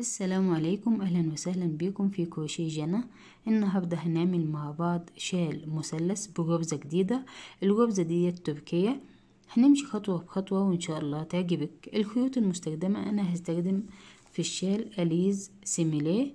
السلام عليكم اهلا وسهلا بكم في كروشيه جنى النهارده هنعمل مع بعض شال مثلث بغرزة جديدة الغرزة دي تركية هنمشي خطوة بخطوة وان شاء الله تعجبك الخيوط المستخدمة انا هستخدم في الشال اليز سيميليه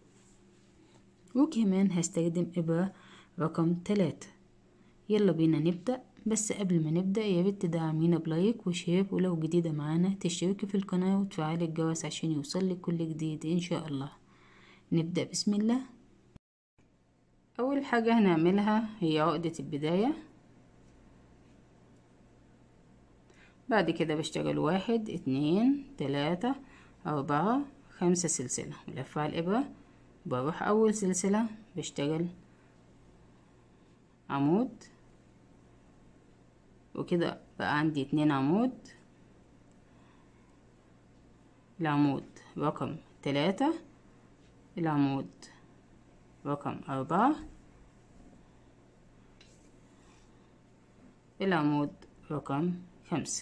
وكمان هستخدم ابرة رقم تلاتة يلا بينا نبدأ بس قبل ما نبدأ يا ريت تدعمينا بلايك وشير ولو جديدة معانا تشتركي في القناة وتفعلي الجرس عشان يوصلك كل جديد ان شاء الله نبدأ بسم الله اول حاجة هنعملها هي عقدة البداية بعد كده بشتغل واحد اتنين تلاتة اربعة خمسة سلسلة بلف على الابرة بروح اول سلسلة بشتغل عمود وكده بقى عندي اتنين عمود العمود رقم تلاتة العمود رقم أربعة العمود رقم خمسة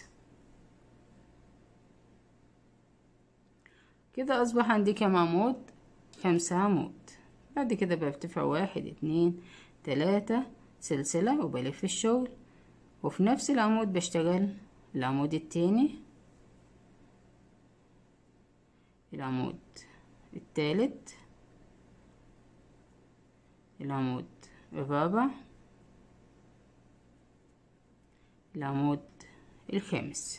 كده أصبح عندي كام عمود خمسة عمود بعد كده برتفع واحد اتنين تلاتة سلسلة وبلف الشغل وفي نفس العمود بشتغل العمود التاني العمود التالت العمود الرابع العمود الخامس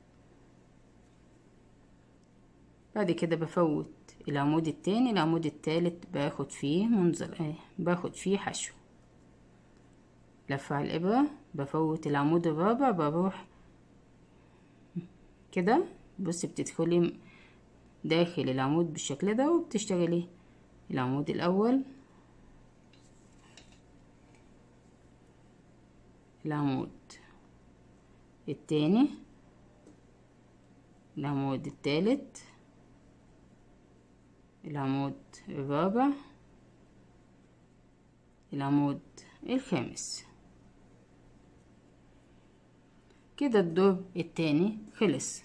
بعد كده بفوت العمود التاني العمود التالت باخد فيه منظر ايه باخد فيه حشو لفة على الإبرة بفوت العمود الرابع بروح كده بصي بتدخلي داخل العمود بالشكل ده وبتشتغلي العمود الأول العمود التاني العمود التالت العمود الرابع العمود الخامس كده الدور التاني خلص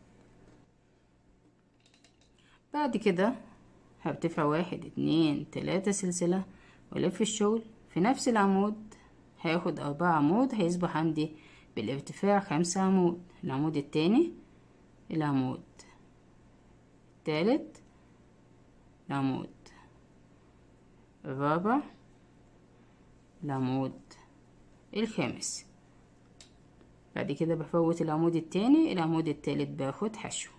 بعد كده هرتفع واحد اتنين تلاتة سلسلة والف الشغل في نفس العمود هاخد اربعة عمود هيصبح عندي بالارتفاع خمسة عمود العمود التاني العمود التالت العمود الرابع العمود الخامس بعد كده بفوت العمود التاني العمود التالت باخد حشو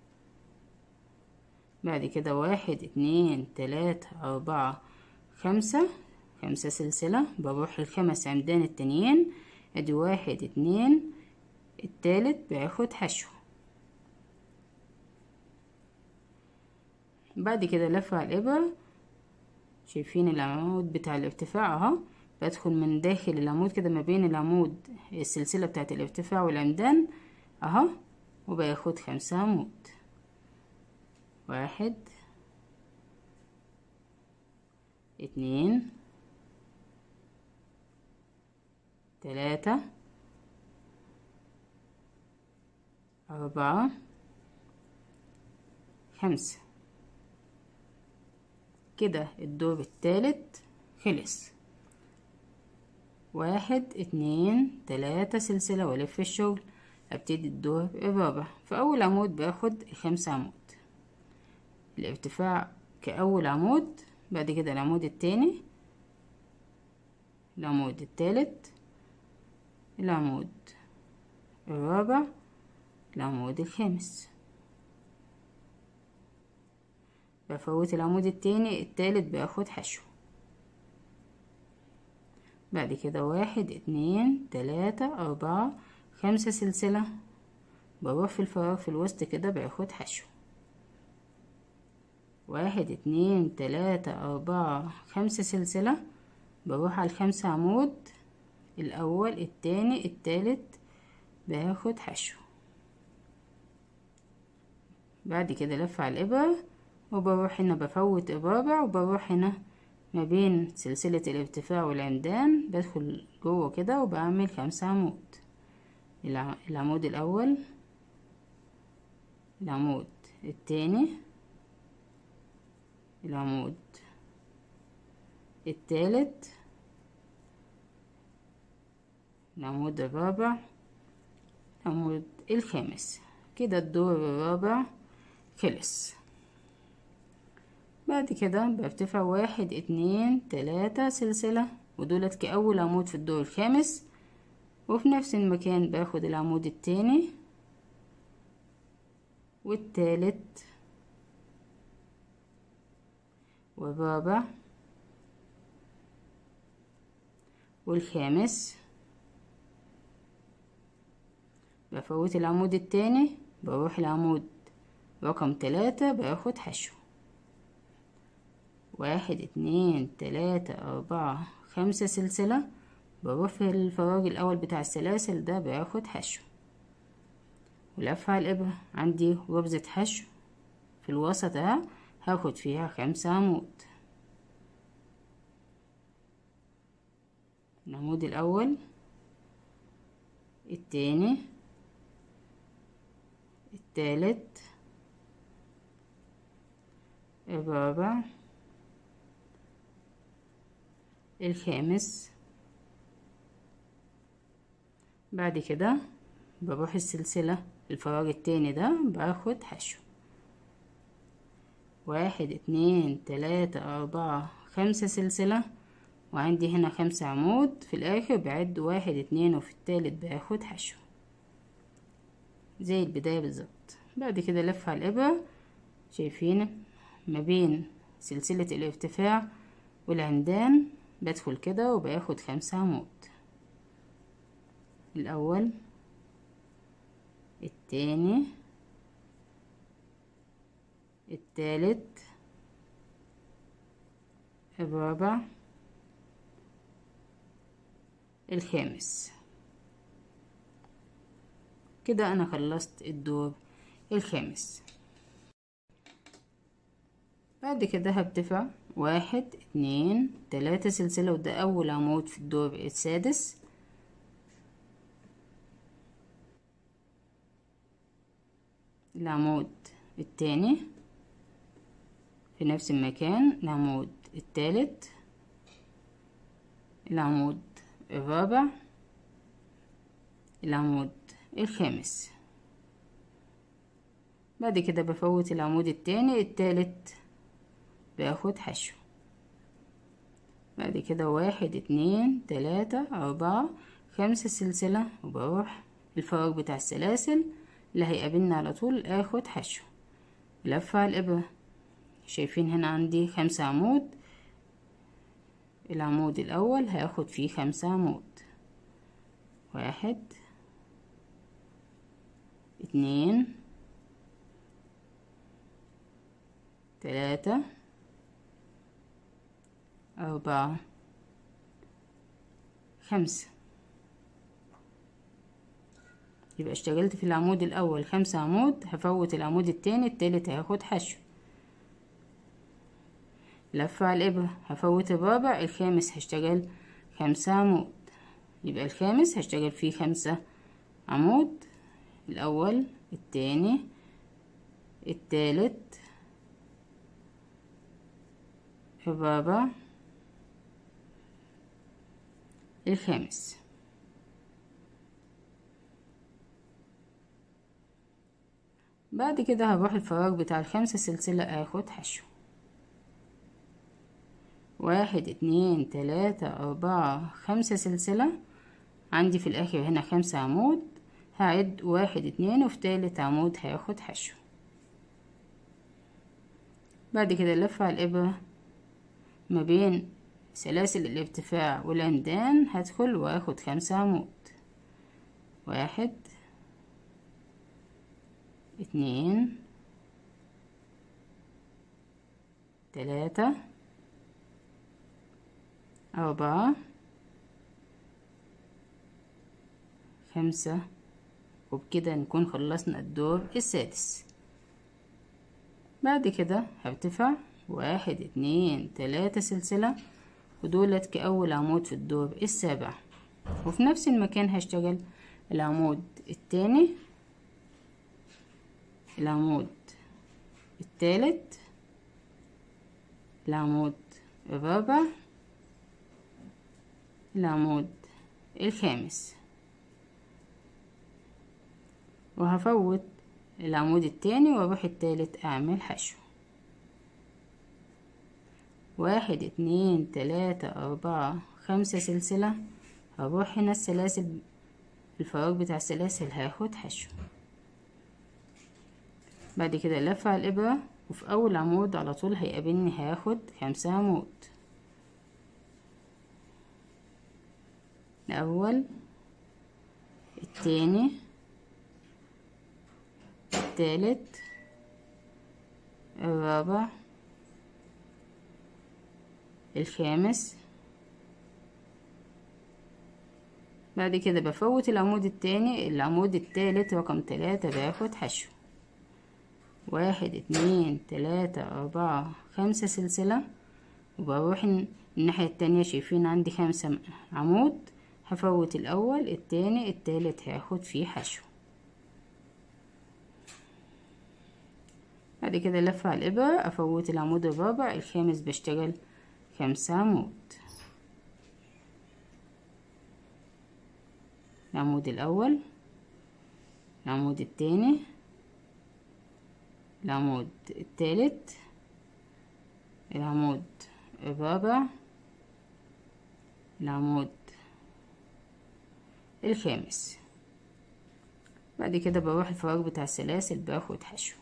بعد كده واحد اتنين تلاتة اربعة خمسة خمسة سلسلة بروح الخمس عمدان التانيين ادي واحد اتنين التالت باخد حشو بعد كده لف على الابرة شايفين العمود بتاع الارتفاع اهو بدخل من داخل العمود كده ما بين العمود السلسلة بتاعت الارتفاع والعمدان اهو وباخد خمسة عمود واحد اتنين تلاتة أربعة خمسة كده الدور التالت خلص واحد اتنين تلاتة سلسلة والف الشغل ابتدي الدور الرابع في اول عمود باخد الخمسة عمود الارتفاع كأول عمود بعد كده العمود التاني العمود التالت العمود الرابع العمود الخامس بفوت العمود التاني التالت باخد حشو بعد كده واحد اتنين تلاتة اربعة خمسة سلسلة بروح في الفراغ في الوسط كده باخد حشو واحد اتنين تلاتة اربعة خمسة سلسلة بروح على الخمسة عمود الاول التاني التالت باخد حشو بعد كده لف على الابرة وبروح هنا بفوت الرابع وبروح هنا ما بين سلسلة الارتفاع والعمدان بدخل جوه كده وبعمل خمسة عمود العمود الأول العمود التاني العمود التالت العمود الرابع العمود الخامس كده الدور الرابع خلص بعد كده برتفع واحد اتنين تلاتة سلسلة ودولت كأول عمود في الدور الخامس وفي نفس المكان باخد العمود التاني والتالت والرابع والخامس بفوت العمود التاني بروح العمود رقم تلاتة باخد حشو واحد اتنين تلاتة أربعة خمسة سلسلة بروح في الفراغ الأول بتاع السلاسل ده باخد حشو ولف على الإبرة عندي غرزة حشو في الوسط اهي هاخد فيها خمسة عمود العمود الأول التاني التالت الرابع الخامس بعد كده بروح السلسلة الفراغ التاني ده باخد حشو واحد اتنين تلاتة أربعة خمسة سلسلة وعندي هنا خمسة عمود في الآخر بعد واحد اتنين وفي التالت باخد حشو زي البداية بالظبط بعد كده لف على الإبرة شايفين ما بين سلسلة الارتفاع والعمدان بدخل كده وباخد خمسة عمود الأول التاني التالت الرابع الخامس كده أنا خلصت الدور الخامس بعد كده هرتفع واحد اتنين تلاتة سلسلة وده أول عمود في الدور السادس العمود التاني في نفس المكان العمود التالت العمود الرابع العمود الخامس بعد كده بفوت العمود التاني التالت باخد حشو بعد كده واحد اتنين تلاتة أربعة خمسة سلسلة وبروح الفراغ بتاع السلاسل اللي هيقابلنا على طول اخد حشو لفة على الإبرة شايفين هنا عندي خمسة عمود العمود الأول هاخد فيه خمسة عمود واحد اتنين تلاتة أربعة خمسة يبقى اشتغلت في العمود الأول خمسة عمود هفوت العمود التاني التالت هياخد حشو لفة على الإبرة هفوت الرابع الخامس هشتغل خمسة عمود يبقى الخامس هشتغل فيه خمسة عمود الأول التاني التالت الرابع الخامس بعد كده هروح الفراغ بتاع الخمسة سلسلة اخد حشو واحد اتنين تلاتة أربعة خمسة سلسلة عندي في الآخر هنا خمسة عمود هعد واحد اتنين وفي تالت عمود هاخد حشو بعد كده لف على الإبرة ما بين سلاسل الارتفاع والعمدان هدخل واخد خمسة عمود واحد اتنين تلاتة أربعة خمسة وبكده نكون خلصنا الدور السادس بعد كده هرتفع واحد اتنين تلاتة سلسلة ودولت كأول عمود في الدور السابع وفي نفس المكان هشتغل العمود التاني العمود التالت العمود الرابع العمود الخامس وهفوت العمود التاني واروح التالت اعمل حشو واحد اتنين تلاتة اربعة خمسة سلسلة هروح هنا السلاسل الفراغ بتاع السلاسل هاخد حشو بعد كده لف على الابرة وفي اول عمود على طول هيقابلني هاخد خمسة عمود الاول التاني التالت الرابع الخامس بعد كده بفوت العمود التاني العمود التالت رقم تلاتة باخد حشو واحد اتنين تلاتة أربعة خمسة سلسلة وبروح الناحية التانية شايفين عندي خمسة عمود هفوت الأول التاني التالت هاخد فيه حشو بعد كده لف على الإبرة أفوت العمود الرابع الخامس بشتغل خمسة عمود العمود الأول العمود التاني العمود التالت العمود الرابع العمود الخامس بعد كده بروح الفراغ بتاع السلاسل باخد حشو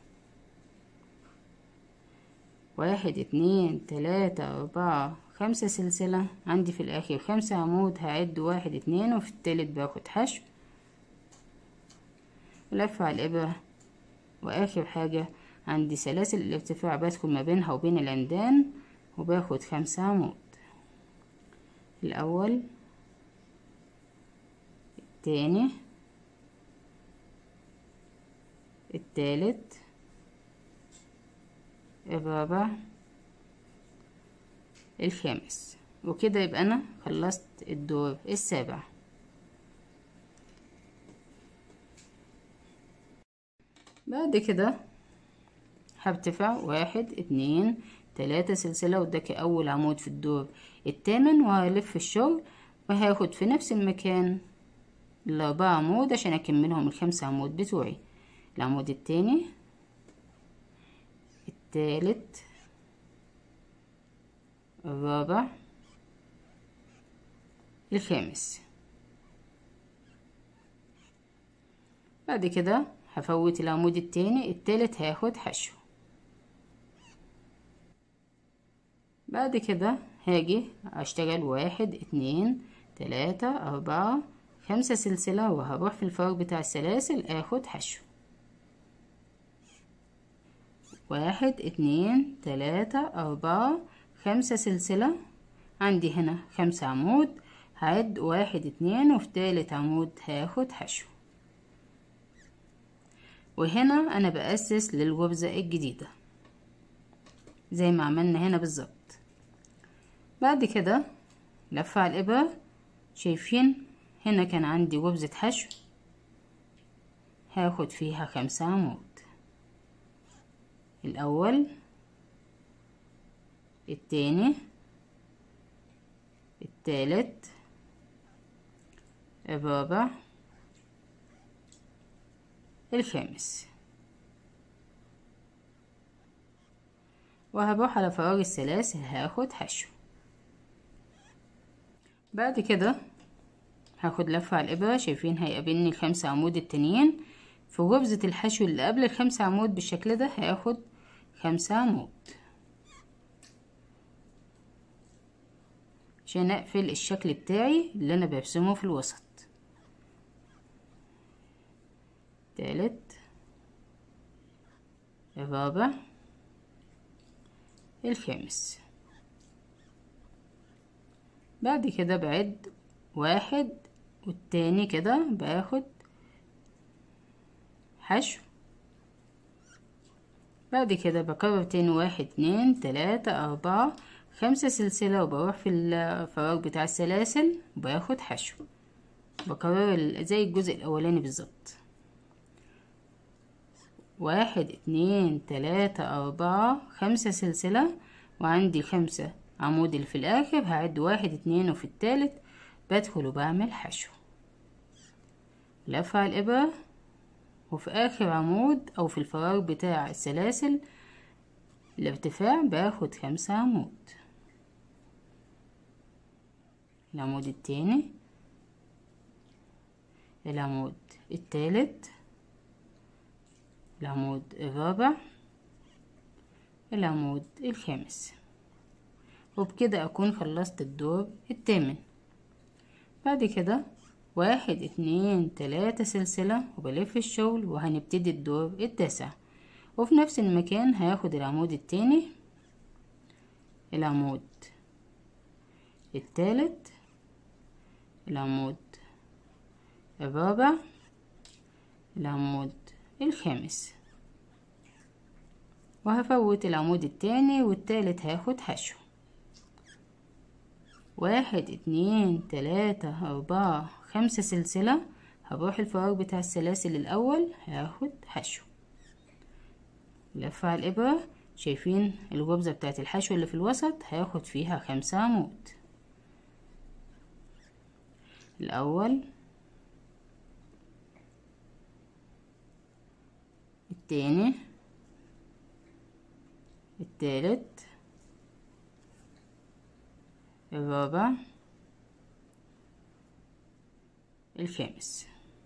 واحد اتنين تلاتة أربعة خمسة سلسلة عندي في الآخر خمسة عمود هعد واحد اتنين وفي التالت باخد حشو ولف على الإبرة وآخر حاجة عندي سلاسل الارتفاع بدخل ما بينها وبين العمدان وباخد خمسة عمود الأول التاني التالت الرابع الخامس وكده يبقى انا خلصت الدور السابع بعد كده هرتفع واحد اتنين تلاتة سلسلة وده اول عمود في الدور التامن وهلف الشغل وهاخد في نفس المكان الاربعة عمود عشان اكملهم الخمسة عمود بتوعي العمود التاني التالت الرابع الخامس بعد كده هفوت العمود التاني التالت هاخد حشو بعد كده هاجي اشتغل واحد اتنين تلاتة اربعة خمسة سلسلة وهروح في الفراغ بتاع السلاسل اخد حشو واحد اتنين تلاتة أربعة خمسة سلسلة عندي هنا خمسة عمود هعد واحد اتنين وفي تالت عمود هاخد حشو وهنا أنا بأسس للغرزة الجديدة زي ما عملنا هنا بالظبط بعد كده لف على الإبرة شايفين هنا كان عندي غرزة حشو هاخد فيها خمسة عمود الأول التاني التالت الرابع الخامس وهروح على فراغ السلاسل هاخد حشو بعد كده هاخد لفة على الإبرة شايفين هيقابلني الخمسة عمود التانيين في غرزة الحشو اللي قبل الخمسة عمود بالشكل ده هاخد خمسة عمود عشان اقفل الشكل بتاعي اللي انا برسمه في الوسط تالت الرابع الخامس بعد كده بعد واحد والتاني كده باخد حشو بعد كده بكرر تاني واحد اتنين تلاتة أربعة خمسة سلسلة وبروح في الفراغ بتاع السلاسل وباخد حشو بكرر زي الجزء الأولاني بالظبط واحد اتنين تلاتة أربعة خمسة سلسلة وعندي خمسة عمود اللي في الآخر هعد واحد اتنين وفي التالت بدخل وبعمل حشو لفة على الإبرة وفي آخر عمود أو في الفراغ بتاع السلاسل الارتفاع باخد خمسة عمود العمود التاني العمود التالت العمود الرابع العمود الخامس وبكده أكون خلصت الدور التامن بعد كده واحد اتنين تلاتة سلسلة وبلف الشغل وهنبتدي الدور التاسع وفي نفس المكان هاخد العمود التاني العمود التالت العمود الرابع العمود الخامس وهفوت العمود التاني والتالت هاخد حشو واحد اتنين تلاتة أربعة خمسة سلسلة هروح الفراغ بتاع السلاسل الأول هاخد حشو لفة على الإبرة شايفين الغرزة بتاعت الحشو اللي في الوسط هاخد فيها خمسة عمود الأول التاني التالت الرابع الخامس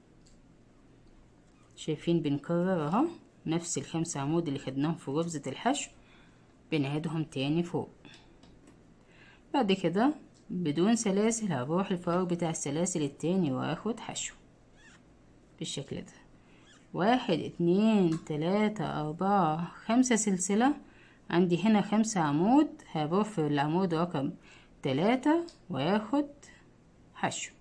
شايفين بنكرر اهو نفس الخمس عمود اللي خدناهم في غرزة الحشو بنعيدهم تاني فوق بعد كده بدون سلاسل هروح الفراغ بتاع السلاسل التاني واخد حشو بالشكل ده واحد اتنين تلاتة أربعة خمسة سلسلة عندي هنا خمسة عمود هروح في العمود رقم تلاتة وياخد حشو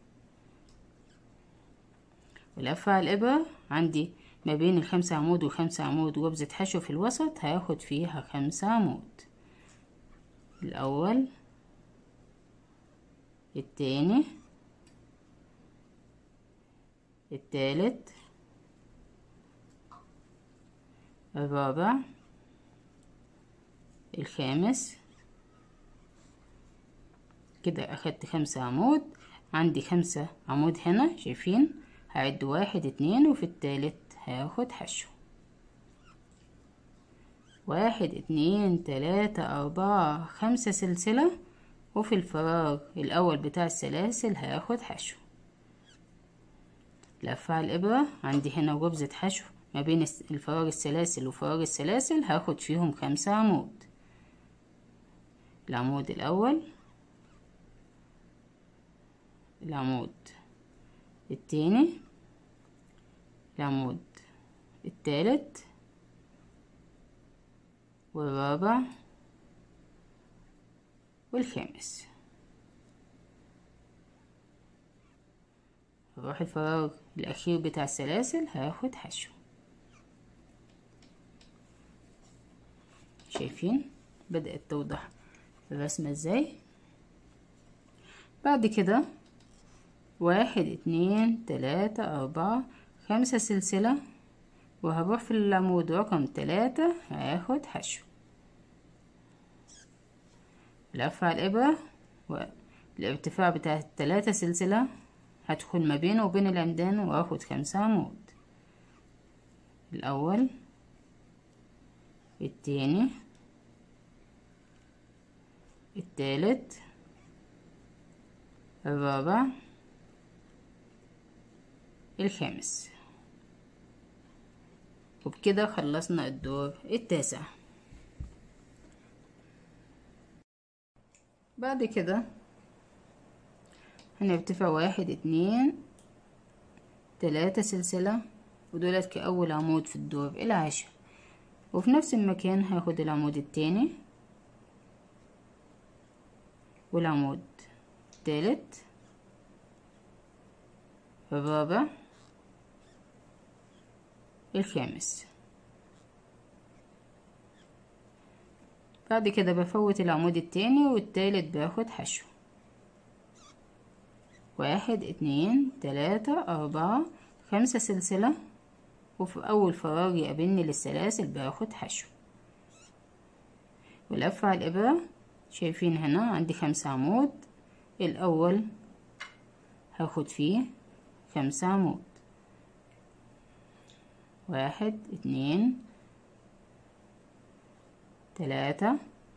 ولفة على الإبرة عندي ما بين الخمسة عمود والخمسة عمود غرزة حشو في الوسط هاخد فيها خمسة عمود الأول التاني التالت الرابع الخامس كده أخدت خمسة عمود عندي خمسة عمود هنا شايفين هعد واحد اتنين وفي التالت هاخد حشو واحد اتنين تلاتة أربعة خمسة سلسلة وفي الفراغ الأول بتاع السلاسل هاخد حشو لفة على الإبرة عندي هنا غرزة حشو ما بين الفراغ السلاسل وفراغ السلاسل هاخد فيهم خمسة عمود العمود الأول العمود التاني العمود التالت والرابع والخامس هروح الفراغ الأخير بتاع السلاسل هاخد حشو شايفين بدأت توضح الرسمة ازاي بعد كده واحد اتنين تلاتة أربعة خمسة سلسلة وهروح في العمود رقم تلاتة هاخد حشو لف على الإبرة والارتفاع بتاع التلاتة سلسلة هدخل ما بينه وبين العمدان واخد خمسة عمود الأول التاني التالت الرابع الخامس وبكده خلصنا الدور التاسع بعد كده هنرتفع واحد اتنين تلاتة سلسلة ودولت كأول عمود في الدور العاشر وفي نفس المكان هاخد العمود التاني والعمود التالت الرابع الخامس بعد كده بفوت العمود التاني والتالت باخد حشو واحد اتنين تلاتة أربعة خمسة سلسلة وفي أول فراغ يقابلني للسلاسل باخد حشو ولف على الإبرة شايفين هنا عندي خمسة عمود الأول هاخد فيه خمسة عمود واحد اتنين تلاتة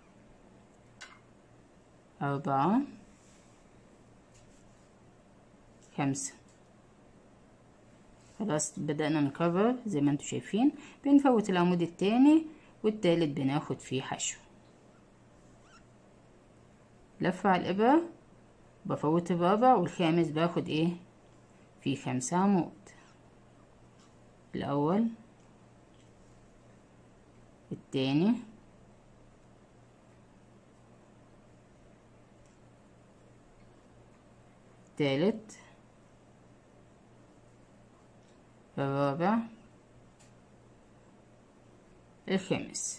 أربعة خمسة خلاص بدأنا نكرر زي ما انتوا شايفين بنفوت العمود التاني والتالت بناخد فيه حشو لفة على الإبرة بفوت الرابع والخامس باخد ايه في خمسة عمود الأول التاني التالت الرابع الخامس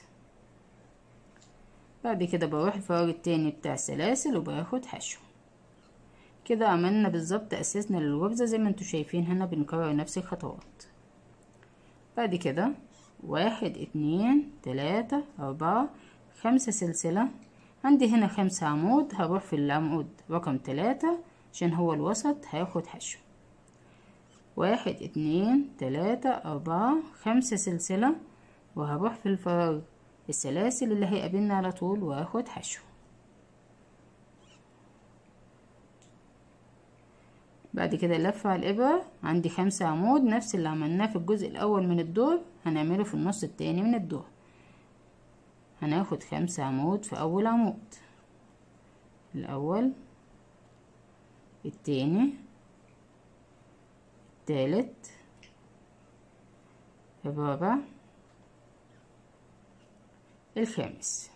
بعد كده بروح الفراغ التاني بتاع السلاسل وباخد حشو كده عملنا بالظبط اسسنا للغرزة زي ما انتوا شايفين هنا بنكرر نفس الخطوات بعد كده واحد اتنين تلاتة اربعة خمسة سلسلة عندي هنا خمسة عمود هروح في العمود رقم تلاتة عشان هو الوسط هاخد حشو واحد اتنين تلاتة أربعة خمسة سلسلة وهروح في الفراغ السلاسل اللي هيقابلنا على طول واخد حشو بعد كده لفة على الإبرة عندي خمسة عمود نفس اللي عملناه في الجزء الأول من الدور هنعمله في النص التاني من الدور هناخد خمسة عمود في أول عمود الأول التاني التالت الرابع الخامس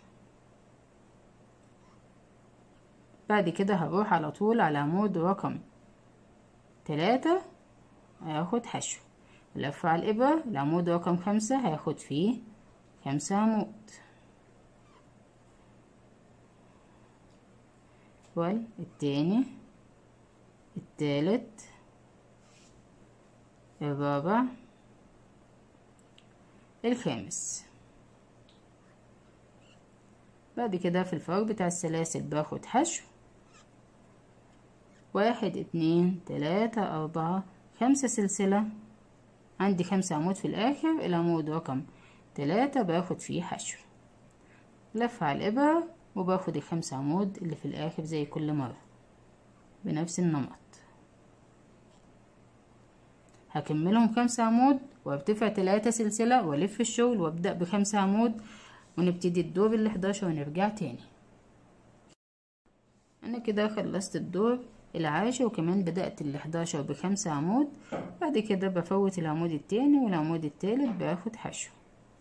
بعد كده هروح على طول على عمود رقم تلاتة هاخد حشو لف على الإبرة العمود رقم خمسة هاخد فيه خمسة عمود والتاني التالت الرابع الخامس بعد كده في الفراغ بتاع السلاسل باخد حشو واحد اتنين تلاتة أربعة خمسة سلسلة عندي خمسة عمود في الآخر العمود رقم تلاتة باخد فيه حشو لف على الإبرة وباخد الخمسة عمود اللي في الآخر زي كل مرة بنفس النمط هكملهم خمسة عمود وارتفع تلاتة سلسلة والف الشغل وابدأ بخمسة عمود ونبتدي الدور ال 11 ونرجع تاني انا كده خلصت الدور العاشر وكمان بدأت ال 11 بخمسة عمود بعد كده بفوت العمود التاني والعمود التالت باخد حشو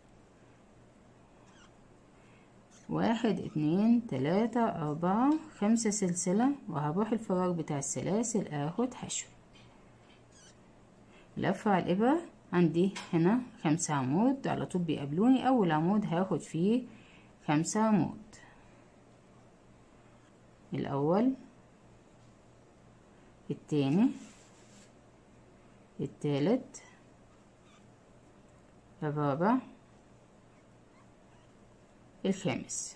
واحد اتنين تلاتة أربعة خمسة سلسلة وهروح الفراغ بتاع السلاسل اخد حشو لفة على الإبرة عندي هنا خمسة عمود على طول بيقابلوني أول عمود هاخد فيه خمسة عمود الأول التاني التالت الرابع الخامس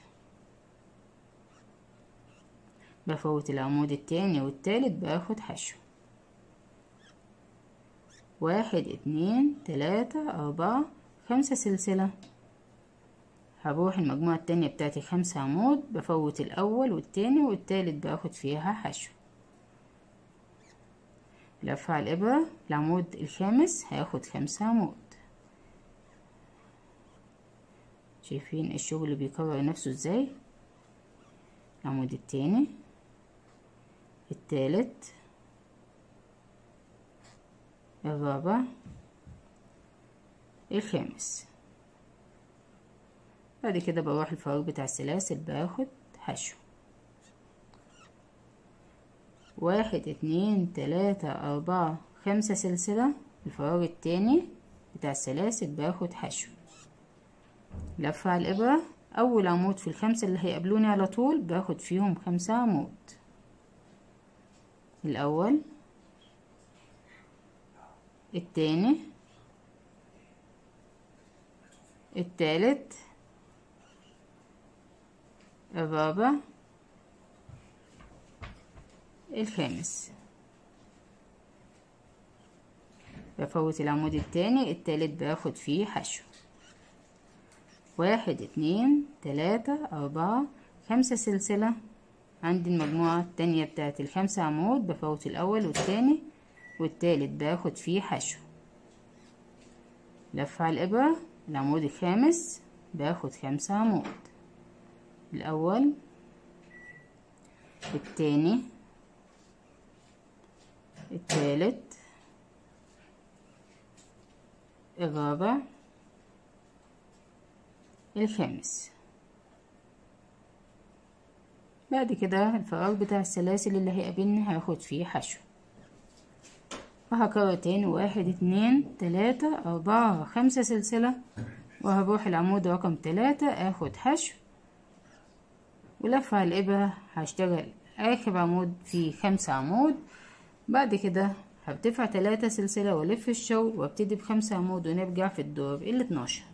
بفوت العمود التاني والتالت باخد حشو واحد اتنين تلاتة أربعة خمسة سلسلة هروح المجموعة التانية بتاعتي خمسة عمود بفوت الأول والتاني والتالت باخد فيها حشو لف على الإبرة العمود الخامس هياخد خمسة عمود شايفين الشغل اللي بيكرر نفسه ازاي العمود التاني التالت الرابع الخامس بعد كده بروح الفراغ بتاع السلاسل باخد حشو واحد اتنين تلاتة أربعة خمسة سلسلة الفراغ التاني بتاع السلاسل باخد حشو لفة على الإبرة أول عمود في الخمسة اللي هيقابلوني على طول باخد فيهم خمسة عمود الأول التاني التالت الرابع الخامس بفوت العمود التاني التالت باخد فيه حشو واحد اتنين تلاتة أربعة خمسة سلسلة عندي المجموعة التانية بتاعت الخمسة عمود بفوت الأول والتاني والتالت باخد فيه حشو لف على الإبرة العمود الخامس باخد خمسة عمود الأول التاني التالت الرابع الخامس بعد كده الفراغ بتاع السلاسل اللي هيقابلني هاخد فيه حشو وهكرر تاني واحد اتنين تلاتة أربعة خمسة سلسلة وهروح العمود رقم تلاتة اخد حشو ولف على الإبرة هشتغل آخر عمود فيه خمسة عمود بعد كده هرتفع تلاتة سلسلة والف الشغل وابتدي بخمسة عمود ونرجع في الدور الاتناشر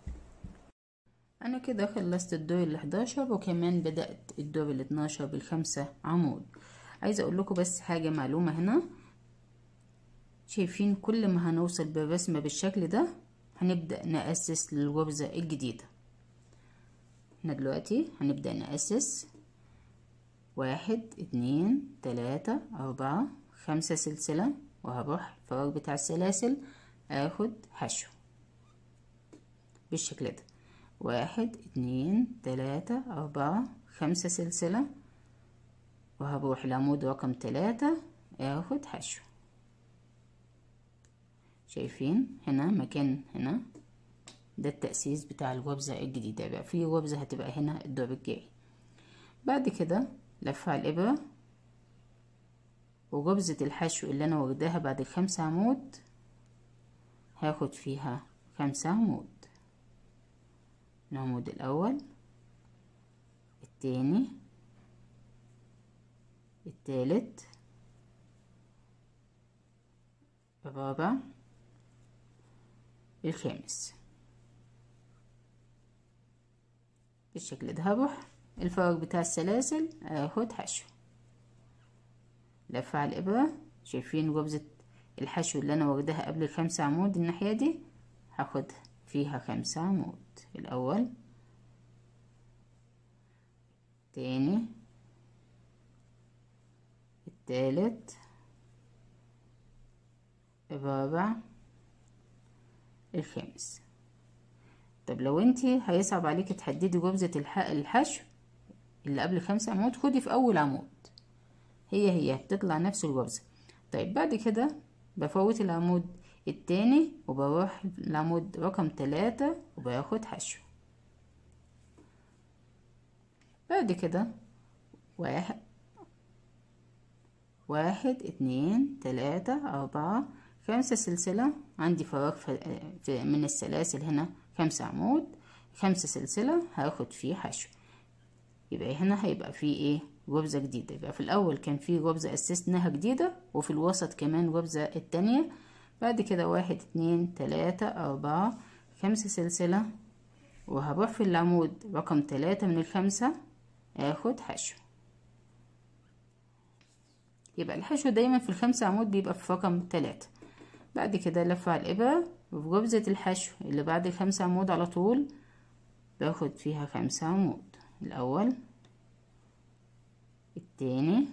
انا كده خلصت الدور الحداشر وكمان بدأت الدور الاتناشر بالخمسة عمود عايزة اقول لكم بس حاجة معلومة هنا شايفين كل ما هنوصل بالرسمة بالشكل ده هنبدأ نأسس للغرزة الجديدة احنا دلوقتي هنبدأ نأسس واحد اتنين تلاتة أربعة خمسة سلسلة وهروح الفراغ بتاع السلاسل اخد حشو بالشكل ده واحد اتنين تلاتة أربعة خمسة سلسلة وهروح العمود رقم تلاتة اخد حشو شايفين هنا مكان هنا ده التأسيس بتاع الغرزة الجديدة بقى في غرزة هتبقى هنا الدور الجاي بعد كده لف على الإبرة وغرزة الحشو اللي أنا واخداها بعد الخمسة عمود هاخد فيها خمسة عمود العمود الأول التاني التالت الرابع الخامس بالشكل ده هروح الفراغ بتاع السلاسل اخد حشو لف على الإبرة شايفين غرزة الحشو اللي أنا واخداها قبل الخمسة عمود الناحية دي هاخد فيها خمسة عمود الأول التاني التالت الرابع الخامس طب لو انتي هيصعب عليكي تحددي غرزة الحشو اللي قبل خمسة عمود خدي في أول عمود هي هي بتطلع نفس الغرزة طيب بعد كده بفوت العمود التاني وبروح العمود رقم تلاتة وباخد حشو بعد كده واحد واحد اتنين تلاتة أربعة خمسة سلسلة عندي فراغ من السلاسل هنا خمسة عمود خمسة سلسلة هاخد فيه حشو يبقى هنا هيبقى فيه ايه غرزة جديدة يبقى في الأول كان في غرزة أسسناها جديدة وفي الوسط كمان غرزة التانية بعد كده واحد اتنين تلاتة أربعة خمسة سلسلة وهروح في العمود رقم تلاتة من الخمسة اخد حشو يبقى الحشو دايما في الخمسة عمود بيبقى في رقم تلاتة بعد كده لف على الإبرة وفي غرزة الحشو اللي بعد الخمسة عمود على طول باخد فيها خمسة عمود الأول التاني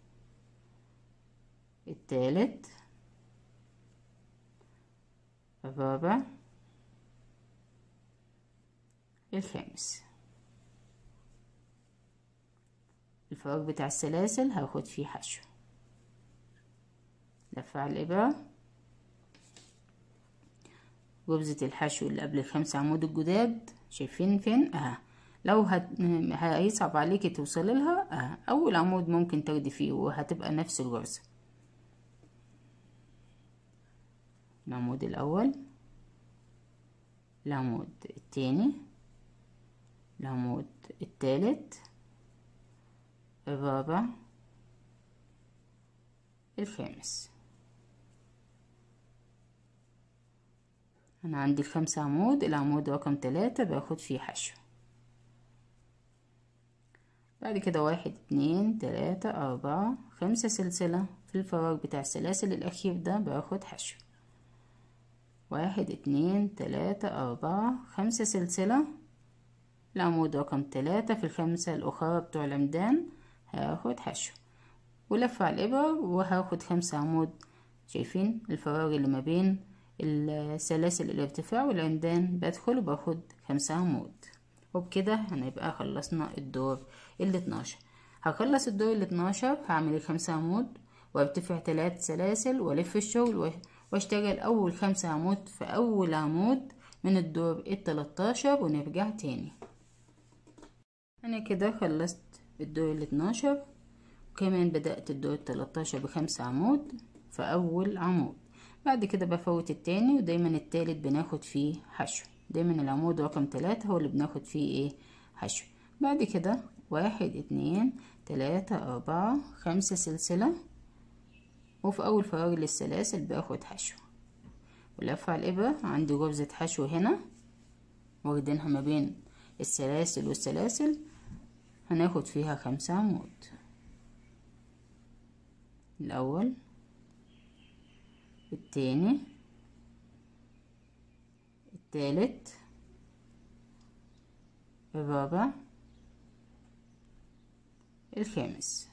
التالت الرابع الخامس الفراغ بتاع السلاسل هاخد فيه حشو لف على الإبرة غرزة الحشو اللي قبل الخمسة عمود الجداد شايفين فين اه لو هت... هيصعب عليكي توصلي لها اه اول عمود ممكن تاخدي فيه وهتبقى نفس الغرزة العمود الاول العمود التاني العمود التالت الرابع الخامس انا عندي الخمسة عمود العمود رقم تلاتة باخد فيه حشو بعد كده واحد اتنين تلاتة أربعة خمسة سلسلة في الفراغ بتاع السلاسل الأخير ده باخد حشو واحد اتنين تلاتة أربعة خمسة سلسلة العمود رقم تلاتة في الخمسة الأخرى بتوع العمدان هاخد حشو ولف على الإبرة وهاخد خمسة عمود شايفين الفراغ اللي ما بين السلاسل الارتفاع والعمدان بدخل وباخد خمسة عمود وبكده هنبقى خلصنا الدور ال 12 هخلص الدور ال 12 هعمل الخمسة عمود وارتفع تلات سلاسل والف الشغل واشتغل اول خمسة عمود في اول عمود من الدور ال 13 ونرجع تاني انا كده خلصت الدور ال 12 وكمان بدأت الدور ال 13 بخمسة عمود في اول عمود بعد كده بفوت التاني ودايما التالت بناخد فيه حشو دايما العمود رقم تلاتة هو اللي بناخد فيه ايه حشو بعد كده واحد اتنين تلاتة أربعة خمسة سلسلة وفي أول فراغ للسلاسل باخد حشو ولف على الإبرة عندي غرزة حشو هنا واخدينها ما بين السلاسل والسلاسل هناخد فيها خمسة عمود الأول التاني التالت الرابع الخامس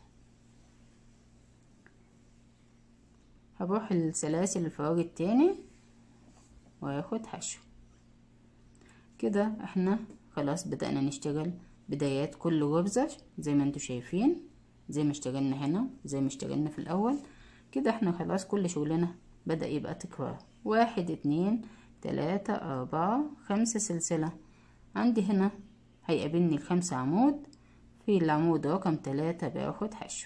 هروح السلاسل الفراغ التاني وهاخد حشو كده احنا خلاص بدأنا نشتغل بدايات كل غرزة زي ما انتوا شايفين زي ما اشتغلنا هنا زي ما اشتغلنا في الأول كده احنا خلاص كل شغلنا بدأ يبقى تكرار واحد اتنين تلاتة أربعة خمسة سلسلة عندي هنا هيقابلني الخمسة عمود في العمود رقم تلاتة باخد حشو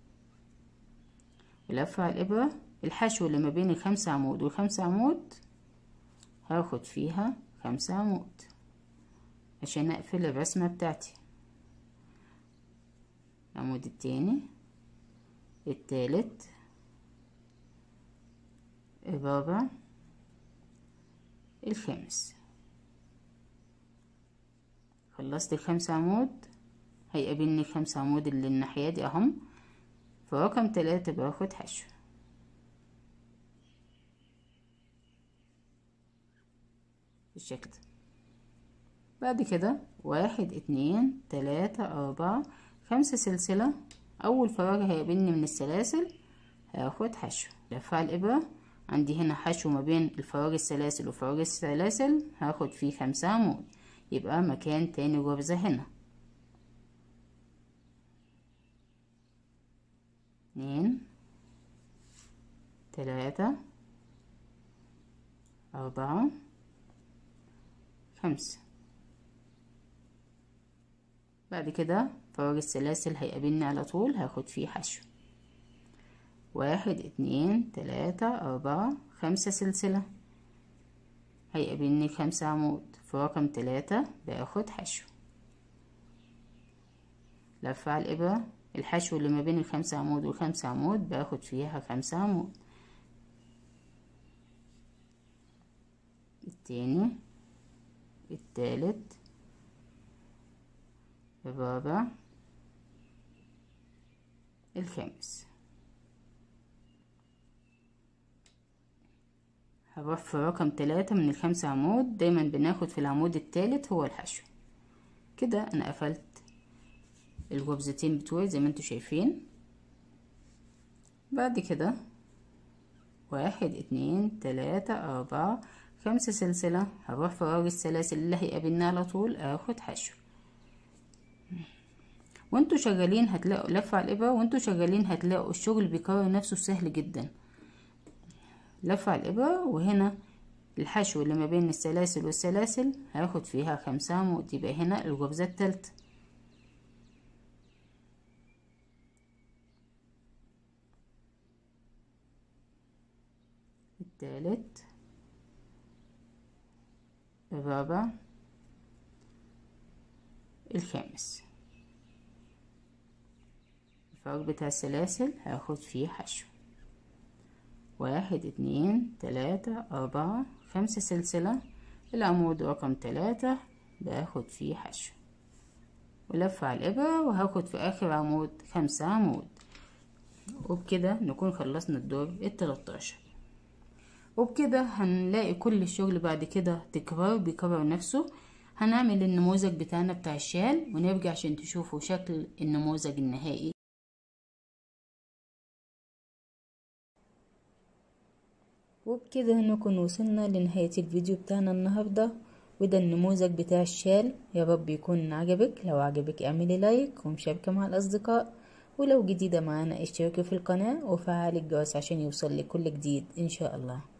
ولف على الإبرة الحشو اللي ما بين الخمسة عمود والخمسة عمود هاخد فيها خمسة عمود عشان أقفل الرسمة بتاعتي العمود التاني التالت الرابع الخامس خلصت الخمسة عمود هيقابلني الخمسة عمود اللي الناحية دي اهم في رقم تلاتة باخد حشو بالشكل ده بعد كده واحد اتنين تلاتة أربعة خمسة سلسلة أول فراغ هيقابلني من السلاسل هاخد حشو لف على الإبرة عندي هنا حشو ما بين الفراغ السلاسل وفراغ السلاسل هاخد فيه خمسة عمود يبقى مكان تاني غرزة هنا اتنين تلاتة أربعة خمسة بعد كده فراغ السلاسل هيقابلني على طول هاخد فيه حشو واحد اتنين تلاتة أربعة خمسة سلسلة هيقابلني خمسة عمود في رقم تلاتة باخد حشو لف على الإبرة الحشو اللي ما بين الخمسة عمود والخمسة عمود باخد فيها خمسة عمود التاني التالت الرابع الخامس هروح في رقم تلاتة من الخمسة عمود دايما بناخد في العمود التالت هو الحشو كده انا قفلت الغرزتين بتوعي زي ما انتوا شايفين بعد كده واحد اتنين تلاتة اربعة خمسة سلسلة هروح في فراغ السلاسل اللي هيقابلنا على طول اخد حشو وانتوا شغالين هتلاقوا لف على الابرة وانتوا شغالين هتلاقوا الشغل بيكرر نفسه سهل جدا لف على الإبرة وهنا الحشو اللي ما بين السلاسل والسلاسل هاخد فيها خمسة عمود يبقى هنا الغرزة التالتة التالت الرابع الخامس الفراغ بتاع السلاسل هاخد فيه حشو واحد اتنين تلاتة أربعة خمسة سلسلة العمود رقم تلاتة باخد فيه حشو ولف على الإبرة وهاخد في آخر عمود خمسة عمود وبكده نكون خلصنا الدور التلاتاشر وبكده هنلاقي كل الشغل بعد كده تكرار بيكرر نفسه هنعمل النموذج بتاعنا بتاع الشال ونرجع عشان تشوفوا شكل النموذج النهائي وبكده نكون وصلنا لنهاية الفيديو بتاعنا النهاردة وده النموذج بتاع الشال يا رب يكون عجبك لو عجبك اعملي لايك ومشاركة مع الأصدقاء ولو جديدة معانا اشتركي في القناة وفعلي الجرس عشان يوصل لك كل جديد إن شاء الله